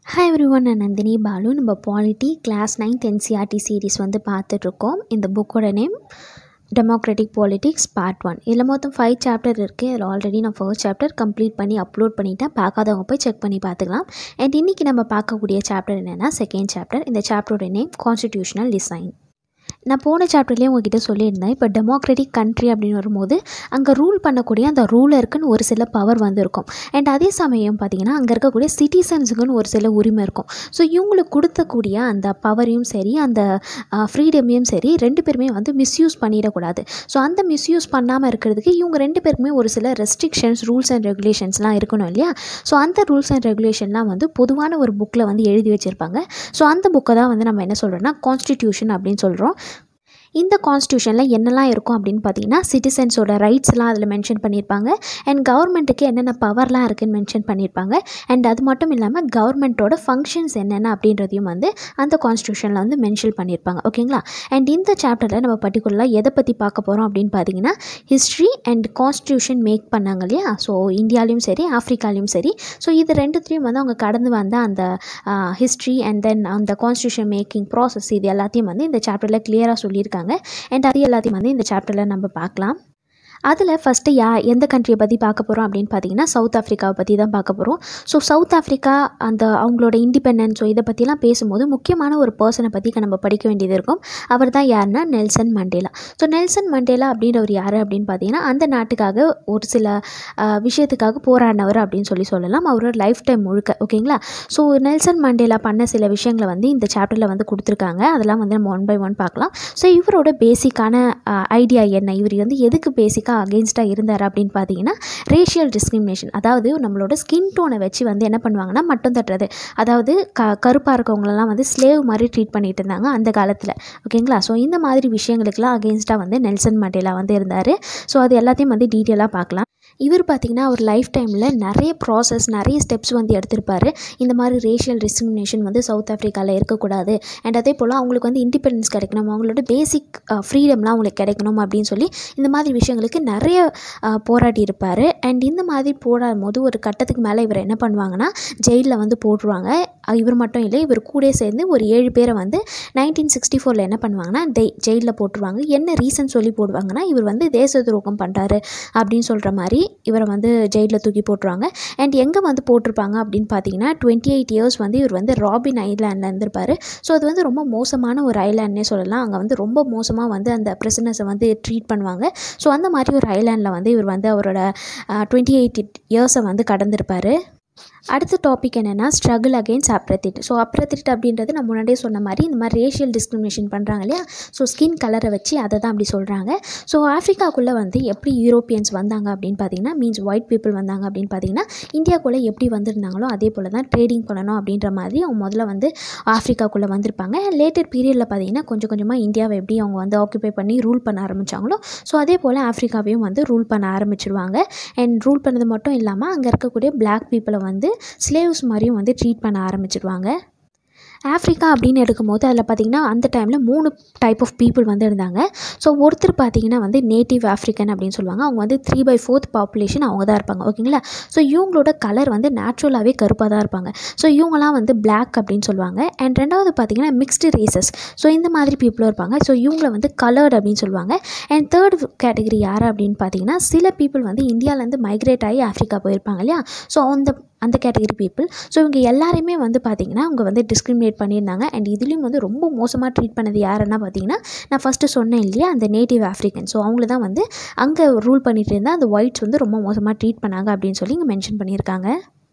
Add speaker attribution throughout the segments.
Speaker 1: hi every one நான் நந்தினி பாலு நம்ம polity class ninth NCERT series வந்து பார்த்துட்ருக்கோம் இந்த புக்கோட name democratic politics part one இதில் மொத்தம் ஃபைவ் சாப்டர் இருக்குது இதில் ஆல்ரெடி நான் ஃபர்ஸ்ட் சாப்டர் கம்ப்ளீட் பண்ணி அப்லோட் பண்ணிட்டேன் பார்க்காதவங்க போய் செக் பண்ணி பார்த்துக்கலாம் அண்ட் இன்றைக்கி நம்ம பார்க்கக்கூடிய சாப்டர் என்னென்னா செகண்ட் சாப்டர் இந்த சாப்டரோட நேம் கான்ஸ்டிடியூஷனல் டிசைன் நான் போன சாப்டர்லேயே உங்ககிட்ட சொல்லியிருந்தேன் இப்போ டெமோக்ராட்டிக் கண்ட்ரி அப்படின்னு வரும்போது அங்கே ரூல் பண்ணக்கூடிய அந்த ரூலருக்குன்னு ஒரு சில பவர் வந்து இருக்கும் அண்ட் அதே சமயம் பார்த்திங்கன்னா அங்கே இருக்கக்கூடிய சிட்டிசன்ஸுக்குன்னு ஒரு சில உரிமை இருக்கும் ஸோ இவங்களுக்கு கொடுத்தக்கூடிய அந்த பவரையும் சரி அந்த ஃப்ரீடமையும் சரி ரெண்டு பேருமே வந்து மிஸ்யூஸ் பண்ணிடக்கூடாது ஸோ அந்த மிஸ்யூஸ் பண்ணாமல் இருக்கிறதுக்கு இவங்க ரெண்டு பேருக்குமே ஒரு சில ரெஸ்ட்ரிக்ஷன்ஸ் ரூல்ஸ் அண்ட் ரெகுலேஷன்ஸ்லாம் இருக்கணும் இல்லையா ஸோ அந்த ரூல்ஸ் அண்ட் ரெகுலேஷன்லாம் வந்து பொதுவான ஒரு புக்கில் வந்து எழுதி வச்சுருப்பாங்க ஸோ அந்த புக்கை தான் வந்து நம்ம என்ன சொல்கிறோன்னா கான்ஸ்டிடியூஷன் அப்படின்னு சொல்கிறோம் இந்த கான்ஸ்டியூஷனில் என்னெல்லாம் இருக்கும் அப்படின்னு பார்த்தீங்கன்னா சிட்டிசன்ஸோட ரைட்ஸ்லாம் அதில் மென்ஷன் பண்ணியிருப்பாங்க அண்ட் கவர்மெண்ட்டுக்கு என்னென்ன பவர்லாம் இருக்குதுன்னு மென்ஷன் பண்ணியிருப்பாங்க அண்ட் அது மட்டும் இல்லாமல் கவர்மெண்ட்டோட ஃபங்க்ஷன்ஸ் என்னென்ன அப்படின்றதையும் வந்து அந்த கான்ஸ்டியூஷனில் வந்து மென்ஷன் பண்ணியிருப்பாங்க ஓகேங்களா அண்ட் இந்த சாப்டரில் நம்ம பர்டிகுலராக எதை பற்றி பார்க்க போகிறோம் அப்படின்னு பார்த்தீங்கன்னா ஹிஸ்ட்ரி அண்ட் கான்ஸ்டியூஷன் மேக் பண்ணாங்க இல்லையா ஸோ இந்தியாலையும் சரி ஆஃப்ரிக்காலையும் சரி ஸோ இது ரெண்டுத்துலேயும் வந்து அவங்க கடந்து வந்த அந்த ஹிஸ்ட்ரி அண்ட் தென் அந்த கான்ஸ்டியூஷன் மேக்கிங் ப்ராசஸ் இது எல்லாத்தையும் வந்து இந்த சாப்டரில் கிளியராக சொல்லியிருக்காங்க அண்ட் அது எல்லாத்தையும் வந்து இந்த சாப்டரில் நம்ம பார்க்கலாம் அதில் ஃபஸ்ட்டு யா எந்த கண்ட்ரியை பற்றி பார்க்க போகிறோம் அப்படின்னு பார்த்தீங்கன்னா சவுத் ஆஃப்ரிக்காவை பற்றி தான் பார்க்க போகிறோம் ஸோ சவுத் ஆஃப்ரிக்கா அந்த அவங்களோட இண்டிபெண்டன்ஸ் ஸோ இதை பற்றிலாம் பேசும்போது முக்கியமான ஒரு பர்சனை பற்றி நம்ம படிக்க வேண்டியது இருக்கும் அவர் தான் யாருன்னா Nelson Mandela so Nelson Mandela அப்படின்றவர் யார் அப்படின்னு பார்த்தீங்கன்னா அந்த நாட்டுக்காக ஒரு சில விஷயத்துக்காக போராடினவர் அப்படின்னு சொல்லி சொல்லலாம் அவரோட லைஃப் டைம் முழுக்க ஓகேங்களா ஸோ நெல்சன் மண்டேலா பண்ண சில விஷயங்களை வந்து இந்த சாப்டரில் வந்து கொடுத்துருக்காங்க அதெல்லாம் வந்து நம்ம ஒன் பை ஒன் பார்க்கலாம் ஸோ இவரோட பேசிக்கான ஐடியா என்ன இவர் வந்து எதுக்கு பேசிக்காக அகெயின்ஸ்டாக இருந்தார் அப்படின்னு பார்த்தீங்கன்னா ரேஷியல் டிஸ்கிரிமினேஷன் அதாவது நம்மளோட ஸ்கின் டோனை வச்சு வந்து என்ன பண்ணுவாங்கன்னா மட்டும் தட்டுறது அதாவது க கருப்பாக இருக்கவங்களெல்லாம் வந்து ஸ்லேவ் மாதிரி ட்ரீட் பண்ணிட்டு இருந்தாங்க அந்த காலத்தில் ஓகேங்களா ஸோ இந்த மாதிரி விஷயங்களுக்கெல்லாம் அகெயின்ஸ்டாக வந்து நெல்சன் மண்டேலா வந்து இருந்தார் ஸோ அது எல்லாத்தையும் வந்து டீட்டெயிலாக பார்க்கலாம் இவர் பார்த்திங்கன்னா அவர் லைஃப் டைமில் நிறைய ப்ராசஸ் நிறைய ஸ்டெப்ஸ் வந்து எடுத்திருப்பார் இந்த மாதிரி ரேஷியல் டிஸ்கிரிமினேஷன் வந்து சவுத் ஆஃப்ரிக்காவில் இருக்கக்கூடாது அண்ட் அதே போல் அவங்களுக்கு வந்து இண்டிபெண்டன்ஸ் கிடைக்கணும் அவங்களோட பேசிக் ஃப்ரீடம்லாம் அவங்களுக்கு கிடைக்கணும் அப்படின்னு சொல்லி இந்த மாதிரி விஷயங்களுக்கு நிறைய போராடி இருப்பார் அண்ட் இந்த மாதிரி போராடும் போது ஒரு கட்டத்துக்கு மேலே இவர் என்ன பண்ணுவாங்கன்னா ஜெயிலில் வந்து போட்டுருவாங்க இவர் மட்டும் இல்லை இவர் கூட சேர்ந்து ஒரு ஏழு பேரை வந்து நைன்டீன் சிக்ஸ்டி ஃபோரில் என்ன பண்ணுவாங்கன்னா டெய் ஜெயிலில் போட்டுருவாங்க என்ன ரீசன் சொல்லி போடுவாங்கன்னா இவர் வந்து தேச துரோகம் பண்ணுறாரு அப்படின்னு சொல்கிற மாதிரி இவரை வந்து ஜெயிலில் தூக்கி போட்டுருவாங்க அண்ட் எங்கே வந்து போட்டிருப்பாங்க அப்படின்னு பார்த்தீங்கன்னா டுவெண்ட்டி எயிட் இயர்ஸ் வந்து இவர் வந்து ராபின் ஐலாண்டில் இருந்திருப்பார் ஸோ அது வந்து ரொம்ப மோசமான ஒரு ஐலாண்ட்னே சொல்லலாம் அங்கே வந்து ரொம்ப மோசமாக வந்து அந்த பிரிசனர்ஸை வந்து ட்ரீட் பண்ணுவாங்க ஸோ அந்த மாதிரி ஒரு ஐலாண்டில் வந்து இவர் வந்து அவரோட டுவெண்ட்டி எயிட் இயர்ஸை வந்து கடந்திருப்பார் அடுத்த டாபிக் என்னென்னா struggle against apartheid so apartheid அப்படின்றது நான் முன்னாடியே சொன்ன மாதிரி இந்த மாதிரி ரேஷியல் டிஸ்கிரிமினேஷன் பண்ணுறாங்க இல்லையா ஸோ ஸ்கின் கலரை வச்சு அதை தான் அப்படி சொல்கிறாங்க ஸோ ஆஃப்ரிக்காக்குள்ளே வந்து எப்படி யூரோப்பியன்ஸ் வந்தாங்க அப்படின்னு பார்த்தீங்கன்னா மீன்ஸ் ஒயிட் பீப்புள் வந்தாங்க அப்படின்னு பார்த்தீங்கன்னா இந்தியாக்குள்ளே எப்படி வந்திருந்தாங்களோ அதே போல் தான் ட்ரேடிங் பண்ணணும் அப்படின்ற மாதிரி அவங்க முதல்ல வந்து ஆஃப்ரிக்காக்குள்ளே வந்திருப்பாங்க லேட்டர் பீரியடில் பார்த்தீங்கன்னா கொஞ்சம் கொஞ்சமாக இந்தியாவை எப்படி அவங்க வந்து ஆக்குபை பண்ணி ரூல் பண்ண ஆரம்பித்தாங்களோ ஸோ அதே போல் ஆஃப்ரிக்காவையும் வந்து ரூல் பண்ண ஆரம்பிச்சிருவாங்க அண்ட் ரூல் பண்ணது மட்டும் இல்லாமல் அங்கே இருக்கக்கூடிய பிளாக் பீப்புளை வந்து ஸ்லேவ்ஸ் மாதிரியும் வந்து ட்ரீட் பண்ண ஆரம்பிச்சிருவாங்க ஆஃப்ரிக்கா அப்படின்னு எடுக்கும்போது அதில் பார்த்திங்கன்னா அந்த டைமில் மூணு டைப் ஆஃப் பீப்புள் வந்து இருந்தாங்க ஸோ ஒருத்தர் பார்த்திங்கன்னா வந்து நேட்டிவ் ஆஃப்ரிக்கன் அப்படின்னு சொல்லுவாங்க அவங்க வந்து த்ரீ பை ஃபோர்த் பாப்புலேஷன் அவங்க தான் இருப்பாங்க ஓகேங்களா ஸோ இவங்களோட கலர் வந்து நேச்சுரலாகவே கருப்பாக தான் இருப்பாங்க ஸோ இவங்களாம் வந்து பிளாக் அப்படின்னு சொல்லுவாங்க அண்ட் ரெண்டாவது பார்த்திங்கன்னா மிக்ஸ்டு ரேசஸ் ஸோ இந்த மாதிரி பீப்புளும் இருப்பாங்க ஸோ இவங்கள வந்து கலர்டு அப்படின்னு சொல்லுவாங்க அண்ட் தேர்ட் கேட்டகரி யார் அப்படின்னு பார்த்தீங்கன்னா சில பீப்புள் வந்து இந்தியாவிலேருந்து மைக்ரேட் ஆகி ஆஃப்ரிக்கா போயிருப்பாங்க இல்லையா ஸோ அந்த அந்த கேட்டகரி பீப்புள் ஸோ இவங்க எல்லாருமே வந்து பார்த்திங்கன்னா அவங்க வந்து டிஸ்கிரிமினேட் பண்ணியிருந்தாங்க அண்ட் இதுலேயும் வந்து ரொம்ப மோசமாக ட்ரீட் பண்ணது யாருன்னா பார்த்தீங்கன்னா நான் ஃபஸ்ட்டு சொன்னேன் இல்லையா அந்த நேட்டிவ் ஆஃப்ரிக்கன் ஸோ அவங்கள தான் வந்து அங்கே ரூல் பண்ணிகிட்டு இருந்தால் அந்த ஒயிட்ஸ் வந்து ரொம்ப மோசமாக ட்ரீட் பண்ணாங்க அப்படின்னு சொல்லி இங்கே மென்ஷன் பண்ணியிருக்காங்க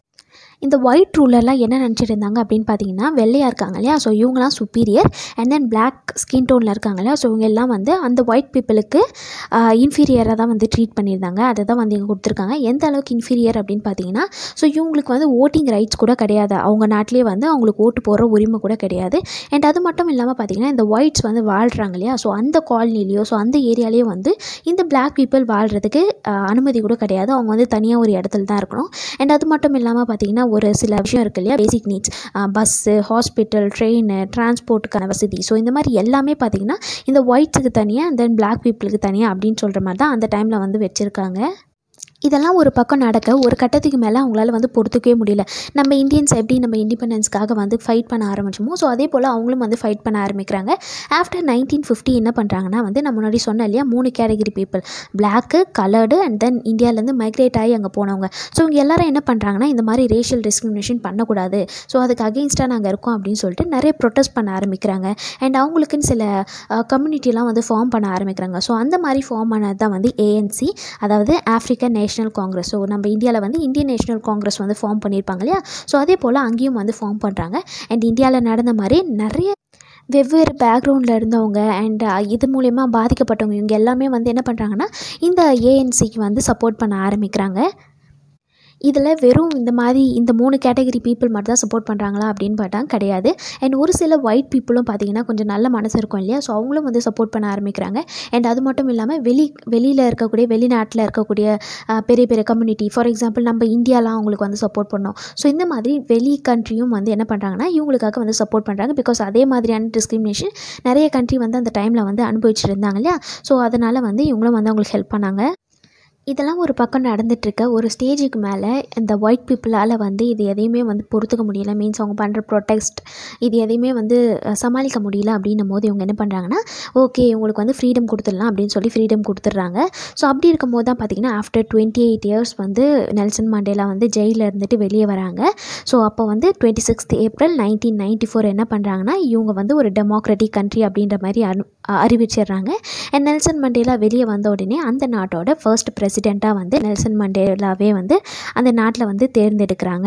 Speaker 1: இந்த ஒயிட் ரூலர்லாம் என்ன நினச்சிட்டு இருந்தாங்க அப்படின்னு பார்த்தீங்கன்னா வெள்ளையாக இருக்காங்க இல்லையா ஸோ இவங்களாம் superior and then black skin டோனில் இருக்காங்க இல்லையா ஸோ இவங்க எல்லாம் வந்து அந்த ஒயிட் பீப்புளுக்கு இன்ஃபீரியராக தான் வந்து ட்ரீட் பண்ணியிருந்தாங்க அதை தான் வந்து இங்கே கொடுத்துருக்காங்க எந்த அளவுக்கு இன்ஃபீரியர் அப்படின்னு பார்த்தீங்கன்னா ஸோ இவங்களுக்கு வந்து ஓட்டிங் ரைட்ஸ் கூட கிடையாது அவங்க நாட்டிலே வந்து அவங்களுக்கு ஓட்டு போடுற உரிமை கூட கிடையாது அண்ட் அது மட்டும் இல்லாமல் பார்த்தீங்கன்னா இந்த ஒயிட்ஸ் வந்து வாழ்கிறாங்க இல்லையா ஸோ அந்த காலனிலேயோ ஸோ அந்த ஏரியாலேயோ வந்து இந்த பிளாக் பீப்புள் வாழ்கிறதுக்கு அனுமதி கூட கிடையாது அவங்க வந்து தனியாக ஒரு இடத்துல தான் இருக்கணும் அண்ட் அது மட்டும் இல்லாமல் பார்த்தீங்கன்னா ஒரு சில விஷயம் இருக்குது இல்லையா basic needs bus hospital train டிரான்ஸ்போர்ட்டுக்கான வசதி ஸோ இந்த மாதிரி எல்லாமே பார்த்திங்கன்னா இந்த ஒயிட்ஸுக்கு தனியாக தென் பிளாக் பீப்புளுக்கு தனியாக அப்படின்னு சொல்கிற மாதிரி தான் அந்த டைமில் வந்து வச்சுருக்காங்க இதெல்லாம் ஒரு பக்கம் நடக்க ஒரு கட்டத்துக்கு மேலே அவங்களால வந்து பொறுத்துக்கவே முடியல நம்ம இந்தியன்ஸ் எப்படி நம்ம இண்டிபெண்டன்ஸ்க்காக வந்து ஃபைட் பண்ண ஆரம்பிச்சோமோ ஸோ அதே போல் அவங்களும் வந்து ஃபைட் பண்ண ஆரம்பிக்கிறாங்க ஆஃப்டர் நைன்டீன் ஃபிஃப்டி என்ன பண்ணுறாங்கன்னா வந்து நம்ம முன்னாடி சொன்ன இல்லையா மூணு category people black coloured and then இந்தியாவிலேருந்து மைக்ரேட் ஆகி அங்கே போனவங்க ஸோ இவங்க எல்லாரும் என்ன பண்ணுறாங்கன்னா இந்த மாதிரி ரேஷியல் டிஸ்கிரிமினேஷன் பண்ணக்கூடாது ஸோ அதுக்கு அகெயின்ஸ்டாக நாங்கள் இருக்கோம் அப்படின்னு சொல்லிட்டு நிறைய ப்ரொட்டஸ்ட் பண்ண ஆரம்பிக்கிறாங்க அண்ட் அவங்களுக்குன்னு சில கம்யூனிட்டிலாம் வந்து ஃபார்ம் பண்ண ஆரம்பிக்கிறாங்க ஸோ அந்த மாதிரி ஃபார்ம் ஆனது தான் வந்து ஏஎன்சி அதாவது ஆஃப்ரிக்கன் நேஷனல் காங்கிரஸ் ஸோ நம்ம இந்தியாவில் வந்து இந்தியன் நேஷனல் காங்கிரஸ் வந்து ஃபார்ம் பண்ணியிருப்பாங்க இல்லையா ஸோ அதே போல் அங்கேயும் வந்து ஃபார்ம் பண்ணுறாங்க அண்ட் இந்தியாவில் நடந்த மாதிரி நிறைய வெவ்வேறு பேக்ரவுண்டில் இருந்தவங்க அண்ட் இது மூலயமா பாதிக்கப்பட்டவங்க இவங்க எல்லாமே வந்து என்ன பண்ணுறாங்கன்னா இந்த ஏஎன்சிக்கு வந்து சப்போர்ட் பண்ண ஆரம்பிக்கிறாங்க இதில் வெறும் இந்த மாதிரி இந்த மூணு கேட்டகரி பீப்புள் மட்டும் தான் சப்போர்ட் பண்ணுறாங்களா அப்படின்னு பார்த்தா கிடையாது அண்ட் ஒரு சில ஒயிட் பீப்புளும் பார்த்தீங்கன்னா கொஞ்சம் நல்ல மனசு இருக்கும் இல்லையா ஸோ அவங்களும் வந்து சப்போர்ட் பண்ண ஆரம்பிக்கிறாங்க அண்ட் அது மட்டும் இல்லாமல் வெளி வெளியில் இருக்கக்கூடிய வெளிநாட்டில் இருக்கக்கூடிய அஹ், பெரிய பெரிய கம்யூனிட்டி ஃபார் எக்ஸாம்பிள் நம்ம இந்தியாலாம் அவங்களுக்கு வந்து சப்போர்ட் பண்ணோம் ஸோ இந்த மாதிரி வெளி கண்ட்ரியும் வந்து என்ன பண்ணுறாங்கன்னா இவங்களுக்காக வந்து சப்போர்ட் பண்ணுறாங்க பிகாஸ் அதே மாதிரியான டிஸ்கிரிமினேஷன் நிறைய கண்ட்ரி வந்து அந்த டைமில் வந்து அனுபவிச்சுட்டு இருந்தாங்க இல்லையா ஸோ அதனால் வந்து இவங்களும் வந்து அவங்களுக்கு ஹெல்ப் பண்ணாங்க இதெல்லாம் ஒரு பக்கம் நடந்துட்டுருக்க ஒரு ஸ்டேஜுக்கு மேலே இந்த ஒயிட் பீப்புளால் வந்து இது எதையுமே வந்து பொறுத்துக்க முடியல மீன்ஸ் அவங்க பண்ணுற ப்ரொடெக்ஸ்ட் இது எதையுமே வந்து அஹ், சமாளிக்க முடியல அப்படின்னும் போது இவங்க என்ன பண்ணுறாங்கன்னா ஓகே உங்களுக்கு வந்து ஃப்ரீடம் கொடுத்துடலாம் அப்படின்னு சொல்லி ஃப்ரீடம் கொடுத்துட்றாங்க ஸோ அப்படி இருக்கும்போது தான் பார்த்தீங்கன்னா ஆஃப்டர் டுவெண்ட்டி எயிட் இயர்ஸ் வந்து நெல்சன் மண்டேலா வந்து ஜெயிலில் இருந்துட்டு வெளியே வராங்க ஸோ அப்போ வந்து twenty sixth April nineteen ninety four என்ன பண்ணுறாங்கன்னா இவங்க வந்து ஒரு டெமோக்ராட்டிக் கண்ட்ரி அப்படின்ற மாதிரி அனு அறிவிச்சிடுறாங்க அண்ட் நெல்சன் மண்டேலா வெளியே வந்த உடனே அந்த நாட்டோட ஃபர்ஸ்ட் பிரசிடெண்ட்டாக வந்து நெல்சன் மண்டேலாவே வந்து அந்த நாட்டில் வந்து தேர்ந்தெடுக்கிறாங்க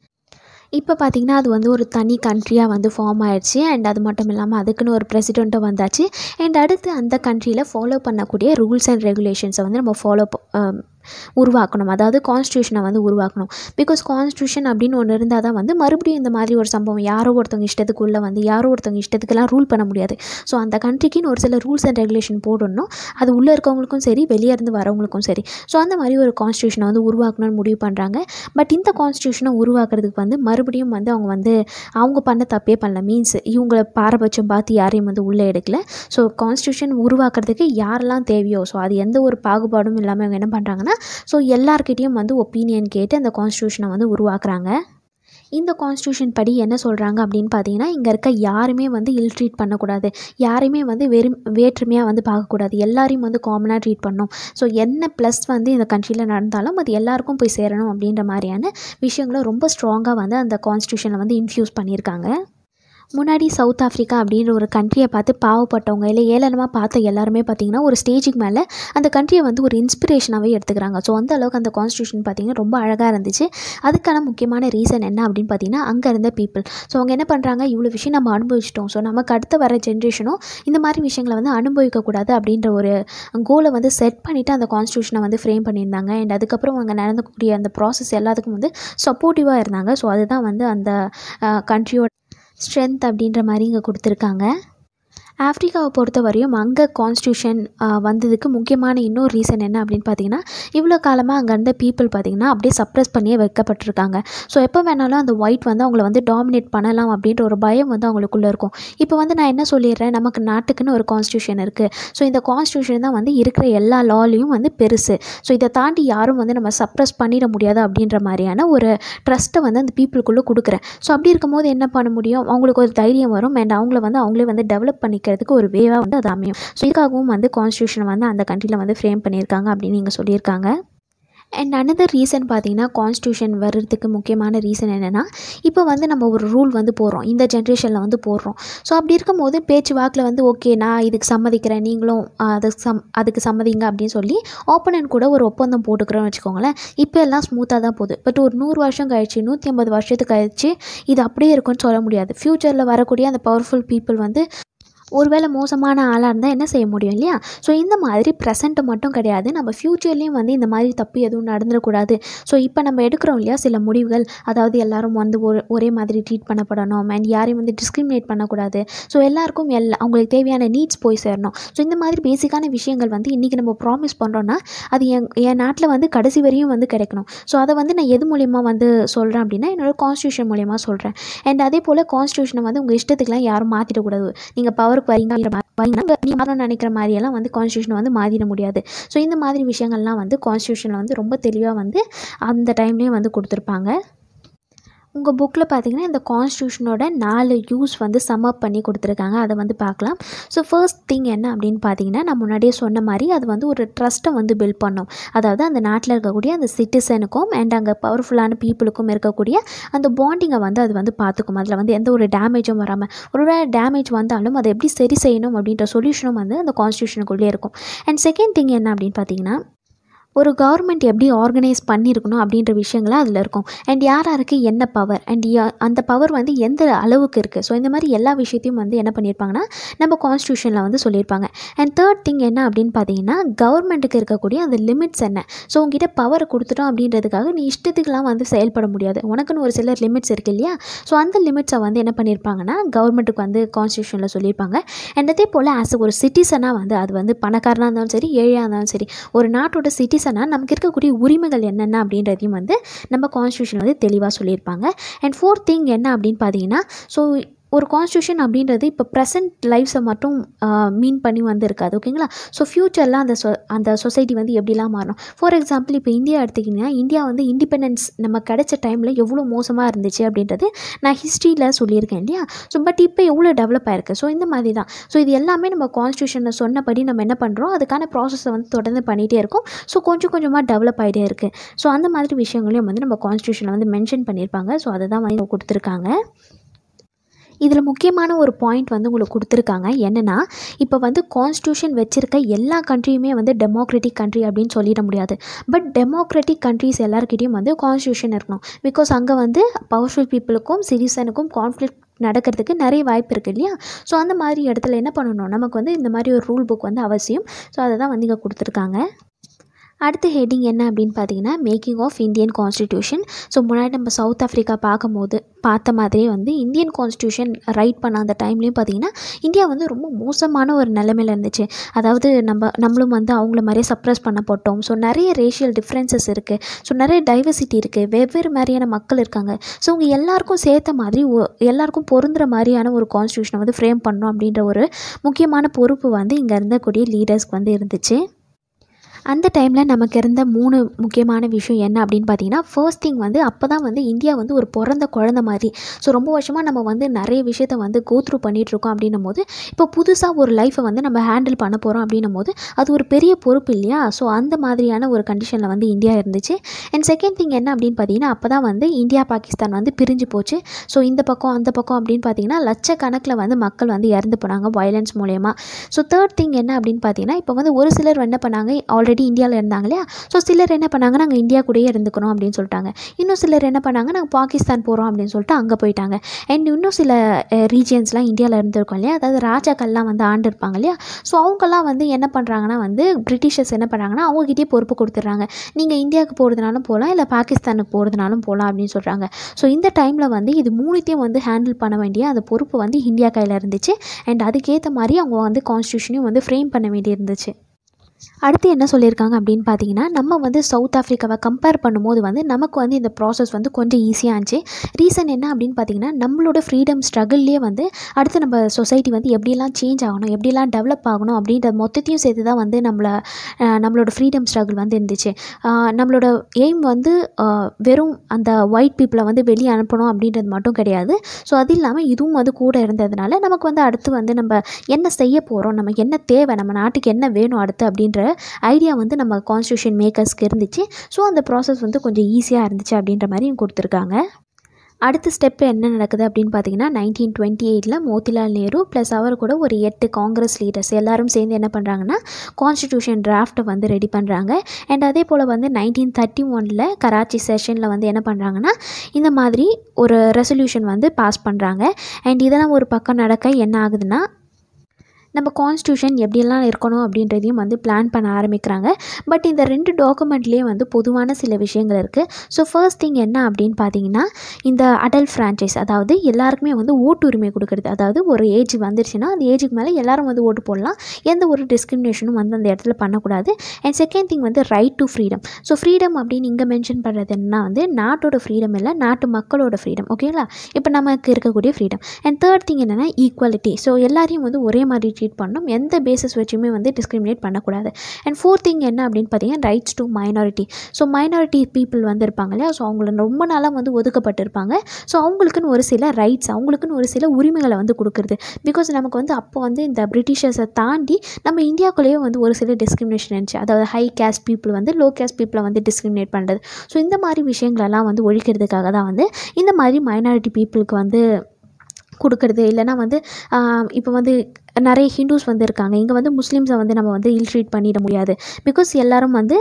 Speaker 1: இப்போ பார்த்திங்கன்னா அது வந்து ஒரு தனி கண்ட்ரியாக வந்து ஃபார்ம் ஆயிடுச்சு அண்ட் அது மட்டும் இல்லாமல் அதுக்குன்னு ஒரு பிரசிடெண்ட்டும் வந்தாச்சு அண்ட் அடுத்து அந்த கண்ட்ரியில் ஃபாலோ பண்ணக்கூடிய ரூல்ஸ் அண்ட் ரெகுலேஷன்ஸை வந்து நம்ம ஃபாலோ உருவாக்கணும் அதாவது கான்ஸ்டியூஷனை வந்து உருவாக்கணும் பிகாஸ் கான்ஸ்டியூஷன் அப்படின்னு ஒன்று இருந்தால் தான் வந்து மறுபடியும் இந்த மாதிரி ஒரு சம்பவம் யாரோ ஒருத்தவங்க இஷ்டத்துக்குள்ளே வந்து யாரோ ஒருத்தவங்க இஷ்டத்துக்கெல்லாம் ரூல் பண்ண முடியாது ஸோ அந்த கண்ட்ரிக்குன்னு ஒரு சில ரூல்ஸ் அண்ட் ரெகுலேஷன் போடணும் அது உள்ளே இருக்கவங்களுக்கும் சரி வெளியே இருந்து வரவங்களுக்கும் சரி ஸோ அந்த மாதிரி ஒரு கான்ஸ்டியூஷனை வந்து உருவாக்கணும்னு முடிவு பண்ணுறாங்க பட் இந்த கான்ஸ்டியூஷனை உருவாக்குறதுக்கு வந்து மறுபடியும் வந்து அவங்க வந்து அவங்க பண்ண தப்பே பண்ணல மீன்ஸ் இவங்கள பாரபட்சம் பார்த்து யாரையும் வந்து உள்ளே எடுக்கல ஸோ கான்ஸ்டியூஷன் உருவாக்குறதுக்கு யாரெல்லாம் தேவையோ ஸோ அது எந்த ஒரு பாகுபாடும் இல்லாமல் இவங்க என்ன பண்ணுறாங்கன்னா ஸோ எல்லார்கிட்டேயும் வந்து ஒப்பீனியன் கேட்டு அந்த கான்ஸ்டியூஷனை வந்து உருவாக்குறாங்க இந்த கான்ஸ்டியூஷன் படி என்ன சொல்கிறாங்க அப்படின்னு பார்த்தீங்கன்னா இங்கே இருக்க யாருமே வந்து இல் ட்ரீட் பண்ணக்கூடாது யாரையுமே வந்து வெறும் வேற்றுமையாக வந்து பார்க்கக்கூடாது எல்லாரையும் வந்து காமனாக ட்ரீட் பண்ணணும் ஸோ என்ன ப்ளஸ் வந்து இந்த கண்ட்ரியில் நடந்தாலும் அது எல்லாருக்கும் போய் சேரணும் அப்படின்ற மாதிரியான விஷயங்களை ரொம்ப ஸ்ட்ராங்காக வந்து அந்த கான்ஸ்டியூஷனில் வந்து இன்ஃப்யூஸ் பண்ணியிருக்காங்க முன்னாடி சவுத் ஆஃப்ரிக்கா அப்படின்ற ஒரு கண்ட்ரியை பார்த்து பாவப்பட்டவங்க இல்லை ஏளனமாக பார்த்த எல்லாருமே பார்த்திங்கன்னா ஒரு ஸ்டேஜுக்கு மேலே அந்த கண்ட்ரியை வந்து ஒரு இன்ஸ்பிரேஷனாகவே எடுத்துக்கிறாங்க ஸோ அந்த அளவுக்கு அந்த கான்ஸ்டியூஷன் பார்த்திங்கன்னா ரொம்ப அழகாக இருந்துச்சு அதுக்கான முக்கியமான ரீசன் என்ன அப்படின்னு பார்த்தீங்கன்னா அங்கே இருந்த பீப்புள் ஸோ அவங்க என்ன பண்ணுறாங்க இவ்வளோ விஷயம் நம்ம அனுபவிச்சிட்டோம் ஸோ நமக்கு அடுத்து வர ஜென்ரேஷனும் இந்த மாதிரி விஷயங்களை வந்து அனுபவிக்கக்கூடாது அப்படின்ற ஒரு கோலை வந்து செட் பண்ணிவிட்டு அந்த கான்ஸ்டியூஷனை வந்து ஃப்ரேம் பண்ணியிருந்தாங்க அண்ட் அதுக்கப்புறம் அங்கே நடந்தக்கூடிய அந்த ப்ராசஸ் எல்லாத்துக்கும் வந்து சப்போர்ட்டிவாக இருந்தாங்க ஸோ அதுதான் வந்து அந்த கண்ட்ரியோட ஸ்ட்ரென்த் அப்படின்ற மாதிரி இங்கே கொடுத்துருக்காங்க ஆஃப்ரிக்காவை பொறுத்த வரையும் அங்கே கான்ஸ்டியூஷன் வந்ததுக்கு முக்கியமான இன்னொரு ரீசன் என்ன அப்படின்னு பார்த்தீங்கன்னா இவ்வளோ காலமாக அங்கே இருந்த பீப்புள் பார்த்திங்கன்னா அப்படியே சப்ரஸ் பண்ணியே வைக்கப்பட்டிருக்காங்க ஸோ எப்போ வேணாலும் அந்த ஒயிட் வந்து அவங்கள வந்து டாமினேட் பண்ணலாம் அப்படின்ற ஒரு பயம் வந்து அவங்களுக்குள்ளே இருக்கும் இப்போ வந்து நான் என்ன சொல்லிடுறேன் நமக்கு நாட்டுக்குன்னு ஒரு கான்ஸ்டியூஷன் இருக்குது ஸோ இந்த கான்ஸ்டியூஷன் தான் வந்து இருக்கிற எல்லா லாலையும் வந்து பெருசு ஸோ இதை தாண்டி யாரும் வந்து நம்ம சப்ரஸ் பண்ணிட முடியாது அப்படின்ற மாதிரியான ஒரு ட்ரஸ்ட்டை வந்து அந்த பீப்புளுக்குள்ளே கொடுக்குறேன் ஸோ அப்படி இருக்கும்போது என்ன பண்ண முடியும் அவங்களுக்கு ஒரு தைரியம் வரும் அண்ட் அவங்கள வந்து அவங்களே வந்து டெவலப் பண்ணிக்கிறதுக்கு ஒரு வேவாக வந்து அது அமையும் ஸோ இதுக்காகவும் வந்து கான்ஸ்டியூஷனை வந்து அந்த கண்ட்ரியில் வந்து ஃப்ரேம் பண்ணியிருக்காங்க அப்படின்னு நீங்கள் சொல்லியிருக்காங்க அண்ட் அனதர் ரீசன் பார்த்தீங்கன்னா கான்ஸ்டியூஷன் வர்றதுக்கு முக்கியமான ரீசன் என்னென்னா இப்போ வந்து நம்ம ஒரு ரூல் வந்து போடுறோம் இந்த ஜென்ரேஷனில் வந்து போடுறோம் ஸோ அப்படி இருக்கும்போது பேச்சு வாக்கில் வந்து ஓகே நான் இதுக்கு சம்மதிக்கிறேன் நீங்களும் அதுக்கு சம் அதுக்கு சம்மதிங்க அப்படின்னு சொல்லி ஓப்பனன் கூட ஒரு ஒப்பந்தம் போட்டுக்கிறோன்னு வச்சுக்கோங்களேன் இப்போ எல்லாம் ஸ்மூத்தாக தான் போகுது பட் ஒரு நூறு வருஷம் கழிச்சு நூற்றி ஐம்பது வருஷத்துக்கு கழிச்சு இது அப்படியே இருக்கும்னு சொல்ல முடியாது ஃப்யூச்சரில் வரக்கூடிய அந்த பவர்ஃபுல் பீப்புள் வந்து ஒருவேளை மோசமான ஆளாக இருந்தால் என்ன செய்ய முடியும் இல்லையா ஸோ இந்த மாதிரி ப்ரெசண்ட்டு மட்டும் கிடையாது நம்ம ஃப்யூச்சர்லேயும் வந்து இந்த மாதிரி தப்பு எதுவும் நடந்துடக்கூடாது ஸோ இப்போ நம்ம எடுக்கிறோம் இல்லையா சில முடிவுகள் அதாவது எல்லாரும் வந்து ஒரு ஒரே மாதிரி ட்ரீட் பண்ணப்படணும் அண்ட் யாரையும் வந்து டிஸ்கிரிமினேட் பண்ணக்கூடாது ஸோ எல்லாருக்கும் எல்லா அவங்களுக்கு தேவையான நீட்ஸ் போய் சேரணும் ஸோ இந்த மாதிரி பேசிக்கான விஷயங்கள் வந்து இன்றைக்கி நம்ம ப்ராமிஸ் பண்ணுறோன்னா அது என் என் நாட்டில் வந்து கடைசி வரையும் வந்து கிடைக்கணும் ஸோ அதை வந்து நான் எது மூலியமா வந்து சொல்கிறேன் அப்படின்னா என்னோடய கான்ஸ்டியூஷன் மூலியமாக சொல்கிறேன் அண்ட் அதே போல் கான்ஸ்டியூஷனை வந்து உங்கள் இஷ்டத்துக்குலாம் யாரும் மாற்றிடக்கூடாது நீங்கள் பவர் பவருக்கு வரீங்க அப்படிங்கிற மாதிரி வரீங்கன்னா நீ மாறணும்னு நினைக்கிற மாதிரியெல்லாம் வந்து கான்ஸ்டியூஷனை வந்து மாற்றிட முடியாது ஸோ இந்த மாதிரி விஷயங்கள்லாம் வந்து கான்ஸ்டியூஷனில் வந்து ரொம்ப தெளிவாக வந்து அந்த டைம்லேயும் வந்து கொடுத்துருப்பாங்க உங்கள் புக்கில் பார்த்தீங்கன்னா இந்த கான்ஸ்டியூஷனோட நாலு யூஸ் வந்து சம் அப் பண்ணி கொடுத்துருக்காங்க அதை வந்து பார்க்கலாம் ஸோ ஃபர்ஸ்ட் திங் என்ன அப்படின்னு பார்த்தீங்கன்னா நான் முன்னாடியே சொன்ன மாதிரி அது வந்து ஒரு ட்ரஸ்ட்டை வந்து பில்ட் பண்ணும் அதாவது அந்த நாட்டில் இருக்கக்கூடிய அந்த சிட்டிசனுக்கும் அண்ட் அங்கே பவர்ஃபுல்லான பீப்புளுக்கும் இருக்கக்கூடிய அந்த பாண்டிங்கை வந்து அது வந்து பார்த்துக்கும் அதில் வந்து எந்த ஒரு டேமேஜும் வராமல் ஒரு டேமேஜ் வந்தாலும் அதை எப்படி சரி செய்யணும் அப்படின்ற சொல்யூஷனும் வந்து அந்த கான்ஸ்டியூஷனுக்குள்ளே இருக்கும் அண்ட் செகண்ட் திங் என்ன அப்படின்னு பார்த்தீங்கன்னா ஒரு கவர்மெண்ட் எப்படி ஆர்கனைஸ் பண்ணியிருக்கணும் அப்படின்ற விஷயங்கள்லாம் அதில் இருக்கும் அண்ட் யார் யாருக்கு என்ன பவர் அண்ட் அந்த பவர் வந்து எந்த அளவுக்கு இருக்குது ஸோ இந்த மாதிரி எல்லா விஷயத்தையும் வந்து என்ன பண்ணியிருப்பாங்கன்னா நம்ம கான்ஸ்டியூஷனில் வந்து சொல்லியிருப்பாங்க அண்ட் தேர்ட் திங் என்ன அப்படின்னு பார்த்தீங்கன்னா கவர்மெண்ட்டுக்கு இருக்கக்கூடிய அந்த லிமிட்ஸ் என்ன ஸோ உங்ககிட்ட பவர் கொடுத்துட்டோம் அப்படின்றதுக்காக நீ இஷ்டத்துக்குலாம் வந்து செயல்பட முடியாது உனக்குன்னு ஒரு சில லிமிட்ஸ் இருக்கு இல்லையா ஸோ அந்த லிமிட்ஸை வந்து என்ன பண்ணியிருப்பாங்கன்னா கவர்மெண்ட்டுக்கு வந்து கான்ஸ்டியூஷனில் சொல்லியிருப்பாங்க அண்ட் அதே போல் ஆஸ் ஒரு சிட்டிசனாக வந்து அது வந்து பணக்காரனாக இருந்தாலும் சரி ஏழையாக இருந்தாலும் சரி ஒரு நாட்டோட சிட்டிசனாக நமக்கு இருக்கக்கூடிய உரிமைகள் என்னென்ன அப்படின்றதையும் வந்து நம்ம கான்ஸ்டியூஷன் வந்து தெளிவாக சொல்லியிருப்பாங்க அண்ட் ஃபோர்த் திங் என்ன அப்படின்னு பார்த்தீங்கன்னா ஸோ ஒரு கான்ஸ்டியூஷன் அப்படின்றது இப்போ ப்ரெசென்ட் லைஃப்ஸை மட்டும் மீன் பண்ணி வந்து இருக்காது ஓகேங்களா ஸோ ஃப்யூச்சரில் அந்த சொ அந்த சொசைட்டி வந்து எப்படிலாம் மாறணும் ஃபார் எக்ஸாம்பிள் இப்போ இந்தியா எடுத்திங்கன்னா இந்தியா வந்து இண்டிபெண்டன்ஸ் நம்ம கிடைச்ச டைமில் எவ்வளோ மோசமாக இருந்துச்சு அப்படின்றது நான் ஹிஸ்ட்ரியில் சொல்லியிருக்கேன் இல்லையா ஸோ பட் இப்போ எவ்வளோ டெவலப் ஆயிருக்கு ஸோ இந்த மாதிரி தான் ஸோ இது எல்லாமே நம்ம கான்ஸ்டியூஷனில் சொன்னபடி நம்ம என்ன பண்ணுறோம் அதுக்கான ப்ராசஸை வந்து தொடர்ந்து பண்ணிகிட்டே இருக்கோம் ஸோ கொஞ்சம் கொஞ்சமாக டெவலப் ஆகிட்டே இருக்குது ஸோ அந்த மாதிரி விஷயங்களையும் வந்து நம்ம கான்ஸ்டியூஷனில் வந்து மென்ஷன் பண்ணியிருப்பாங்க ஸோ அதை தான் வந்து கொடுத்துருக்காங்க இதில் முக்கியமான ஒரு பாயிண்ட் வந்து உங்களுக்கு கொடுத்துருக்காங்க என்னென்னா இப்போ வந்து கான்ஸ்டியூஷன் வச்சுருக்க எல்லா கண்ட்ரியுமே வந்து டெமோக்ராட்டிக் கண்ட்ரி அப்படின்னு சொல்லிட முடியாது பட் டெமோக்ராட்டிக் கண்ட்ரிஸ் எல்லாருக்கிட்டையும் வந்து கான்ஸ்டியூஷன் இருக்கணும் பிகாஸ் அங்கே வந்து பவர்ஃபுல் பீப்புளுக்கும் சிட்டிசனுக்கும் கான்ஃப்ளிக் நடக்கிறதுக்கு நிறைய வாய்ப்பு இருக்குது இல்லையா ஸோ அந்த மாதிரி இடத்துல என்ன பண்ணணும் நமக்கு வந்து இந்த மாதிரி ஒரு ரூல் புக் வந்து அவசியம் ஸோ அதை தான் வந்து இங்கே கொடுத்துருக்காங்க அடுத்த ஹெட்டிங் என்ன அப்படின்னு பார்த்தீங்கன்னா making of Indian constitution so முன்னாடி நம்ம சவுத் ஆஃப்ரிக்கா பார்க்கும்போது பார்த்த மாதிரியே வந்து இந்தியன் கான்ஸ்டியூஷன் ரைட் பண்ண அந்த டைம்லேயும் பார்த்தீங்கன்னா இந்தியா வந்து ரொம்ப மோசமான ஒரு நிலைமையில் இருந்துச்சு அதாவது நம்ம நம்மளும் வந்து அவங்கள மாதிரியே சப்ரஸ் பண்ணப்பட்டோம் ஸோ நிறைய ரேஷியல் டிஃப்ரென்சஸ் இருக்குது ஸோ நிறைய டைவர்சிட்டி இருக்குது வெவ்வேறு மாதிரியான மக்கள் இருக்காங்க ஸோ அவங்க எல்லாருக்கும் சேர்த்த மாதிரி ஒ- எல்லாருக்கும் பொருந்துற மாதிரியான ஒரு கான்ஸ்டியூஷனை வந்து ஃப்ரேம் பண்ணணும் அப்படின்ற ஒரு முக்கியமான பொறுப்பு வந்து இங்கே இருந்தக்கூடிய லீடர்ஸ்க்கு வந்து இருந்துச்சு அந்த டைமில் நமக்கு இருந்த மூணு முக்கியமான விஷயம் என்ன அப்படின்னு பார்த்தீங்கன்னா ஃபர்ஸ்ட் திங் வந்து அப்போ தான் வந்து இந்தியா வந்து ஒரு பிறந்த குழந்த மாதிரி ஸோ ரொம்ப வருஷமாக நம்ம வந்து நிறைய விஷயத்த வந்து கோ த்ரூ பண்ணிகிட்ருக்கோம் அப்படின்னும் போது இப்போ புதுசாக ஒரு லைஃப்பை வந்து நம்ம ஹேண்டில் பண்ண போகிறோம் அப்படின்னும் போது அது ஒரு பெரிய பொறுப்பு இல்லையா ஸோ அந்த மாதிரியான ஒரு கண்டிஷனில் வந்து இந்தியா இருந்துச்சு அண்ட் செகண்ட் திங் என்ன அப்படின்னு பார்த்தீங்கன்னா அப்போ தான் வந்து இந்தியா பாகிஸ்தான் வந்து பிரிஞ்சு போச்சு ஸோ இந்த பக்கம் அந்த பக்கம் அப்படின்னு பார்த்தீங்கன்னா லட்சக்கணக்கில் வந்து மக்கள் வந்து இறந்து போனாங்க வயலன்ஸ் மூலயமா ஸோ தேர்ட் திங் என்ன அப்படின்னு பார்த்தீங்கன்னா இப்போ வந்து ஒரு சிலர் என்ன பண்ணாங்க ஆல்ரெடி இந்தியாவில் இருந்தாங்க இல்லையா ஸோ சிலர் என்ன பண்ணாங்க நாங்கள் இந்தியா கூடயே இருந்துக்கணும் அப்படின்னு சொல்லிட்டாங்க இன்னும் சிலர் என்ன பண்ணாங்க நாங்கள் பாகிஸ்தான் போகிறோம் அப்படின்னு சொல்லிட்டு அங்கே போயிட்டாங்க அண்ட் இன்னும் சில ரீஜியன்ஸ்லாம் இந்தியாவில் இருந்திருக்கோம் இல்லையா அதாவது ராஜாக்கள்லாம் வந்து ஆண்டு இருப்பாங்க இல்லையா ஸோ அவங்கெல்லாம் வந்து என்ன பண்ணுறாங்கன்னா வந்து பிரிட்டிஷர்ஸ் என்ன பண்ணுறாங்கன்னா அவங்ககிட்டயே பொறுப்பு கொடுத்துட்றாங்க நீங்கள் இந்தியாவுக்கு போகிறதுனாலும் போகலாம் இல்லை பாகிஸ்தானுக்கு போகிறதுனாலும் போகலாம் அப்படின்னு சொல்கிறாங்க ஸோ இந்த டைமில் வந்து இது மூணுத்தையும் வந்து ஹேண்டில் பண்ண வேண்டிய அந்த பொறுப்பு வந்து இந்தியா கையில் இருந்துச்சு அண்ட் அதுக்கேற்ற மாதிரி அவங்க வந்து கான்ஸ்டியூஷனையும் வந்து ஃப்ரேம் பண்ண வேண்டி இருந்துச்சு அடுத்து என்ன சொல்லியிருக்காங்க அப்படின்னு பார்த்தீங்கன்னா நம்ம வந்து சவுத் ஆஃப்ரிக்காவை கம்பேர் பண்ணும்போது வந்து நமக்கு வந்து இந்த ப்ராசஸ் வந்து கொஞ்சம் ஈஸியாக இருந்துச்சு ரீசன் என்ன அப்படின்னு பார்த்தீங்கன்னா நம்மளோட ஃப்ரீடம் ஸ்ட்ரகிள்லேயே வந்து அடுத்து நம்ம சொசைட்டி வந்து எப்படிலாம் சேஞ்ச் ஆகணும் எப்படிலாம் டெவலப் ஆகணும் அப்படின்ற மொத்தத்தையும் சேர்த்து தான் வந்து நம்மளை அஹ், நம்மளோட ஃப்ரீடம் ஸ்ட்ரகிள் வந்து இருந்துச்சு அஹ், நம்மளோட எய்ம் வந்து அஹ், வெறும் அந்த ஒயிட் பீப்புளை வந்து வெளியே அனுப்பணும் அப்படின்றது மட்டும் கிடையாது ஸோ அது இல்லாமல் இதுவும் வந்து கூட இருந்ததுனால நமக்கு வந்து அடுத்து வந்து நம்ம என்ன செய்ய போகிறோம் நமக்கு என்ன தேவை நம்ம நாட்டுக்கு என்ன வேணும் அடுத்து அப்படின்ற ஐடியா வந்து நம்ம கான்ஸ்டியூஷன் மேக்கர்ஸ்க்கு இருந்துச்சு ஸோ அந்த ப்ராசஸ் வந்து கொஞ்சம் ஈஸியாக இருந்துச்சு அப்படின்ற மாதிரியும் கொடுத்துருக்காங்க அடுத்த ஸ்டெப் என்ன நடக்குது அப்படின்னு பார்த்தீங்கன்னா நைன்டீன் டுவெண்ட்டி எயிட்டில் மோதிலால் நேரு ப்ளஸ் அவர் கூட ஒரு எட்டு காங்கிரஸ் லீடர்ஸ் எல்லாரும் சேர்ந்து என்ன பண்ணுறாங்கன்னா கான்ஸ்டியூஷன் டிராஃப்ட்டை வந்து ரெடி பண்ணுறாங்க அண்ட் அதே போல் வந்து நைன்டீன் தேர்ட்டி ஒனில் கராச்சி செஷனில் வந்து என்ன பண்ணுறாங்கன்னா இந்த மாதிரி ஒரு ரெசல்யூஷன் வந்து பாஸ் பண்ணுறாங்க அண்ட் இதெல்லாம் ஒரு பக்கம் நடக்க என்ன ஆகுதுன்னா நம்ம கான்ஸ்டியூஷன் எப்படியெல்லாம் இருக்கணும் அப்படின்றதையும் வந்து பிளான் பண்ண ஆரம்பிக்கிறாங்க பட் இந்த ரெண்டு டாக்குமெண்ட்லேயே வந்து பொதுவான சில விஷயங்கள் இருக்குது ஸோ ஃபர்ஸ்ட் திங் என்ன அப்படின்னு பார்த்தீங்கன்னா இந்த அடல்ட் ஃப்ரான்ச்சைஸ் அதாவது எல்லாருக்குமே வந்து ஓட்டு உரிமை கொடுக்குறது அதாவது ஒரு ஏஜ் வந்துருச்சுன்னா அந்த ஏஜுக்கு மேலே எல்லாரும் வந்து ஓட்டு போடலாம் எந்த ஒரு டிஸ்கிரிமினேஷனும் வந்து அந்த இடத்துல பண்ணக்கூடாது அண்ட் செகண்ட் திங் வந்து right to freedom so freedom அப்படின்னு இங்கே மென்ஷன் பண்ணுறது என்னன்னா வந்து நாட்டோட ஃப்ரீடம் இல்லை நாட்டு மக்களோட ஃப்ரீடம் ஓகேங்களா இப்போ நமக்கு இருக்கக்கூடிய ஃப்ரீடம் அண்ட் தேர்ட் திங் என்னென்னா ஈக்குவாலிட்டி ஸோ எல்லாரையும் வந்து ஒரே மாதிரி ட்ரீட் பண்ணணும் எந்த பேசிஸ் வச்சுமே வந்து டிஸ்கிரிமினேட் பண்ணக்கூடாது அண்ட் ஃபோர்த் திங் என்ன அப்படின்னு பார்த்தீங்கன்னா rights to minority so minority people வந்து இருப்பாங்க இல்லையா ஸோ அவங்கள ரொம்ப நாளாக வந்து ஒதுக்கப்பட்டிருப்பாங்க ஸோ அவங்களுக்குன்னு ஒரு சில ரைட்ஸ் அவங்களுக்குன்னு ஒரு சில உரிமைகளை வந்து கொடுக்குறது பிகாஸ் நமக்கு வந்து அப்போ வந்து இந்த பிரிட்டிஷர்ஸை தாண்டி நம்ம இந்தியாக்குள்ளேயே வந்து ஒரு சில டிஸ்கிரிமினேஷன் இருந்துச்சு அதாவது ஹை கேஸ்ட் பீப்புள் வந்து லோ கேஸ்ட் பீப்புளை வந்து டிஸ்கிரிமினேட் பண்ணுறது ஸோ இந்த மாதிரி விஷயங்களெல்லாம் வந்து ஒழிக்கிறதுக்காக தான் வந்து இந்த மாதிரி மைனாரிட்டி பீப்புளுக்கு வந்து கொடுக்குறது இல்லைனா வந்து இப்போ வந்து நிறைய ஹிந்துஸ் வந்து இருக்காங்க இங்கே வந்து முஸ்லீம்ஸை வந்து நம்ம வந்து இல் ட்ரீட் பண்ணிட முடியாது பிகாஸ் எல்லாரும் வந்து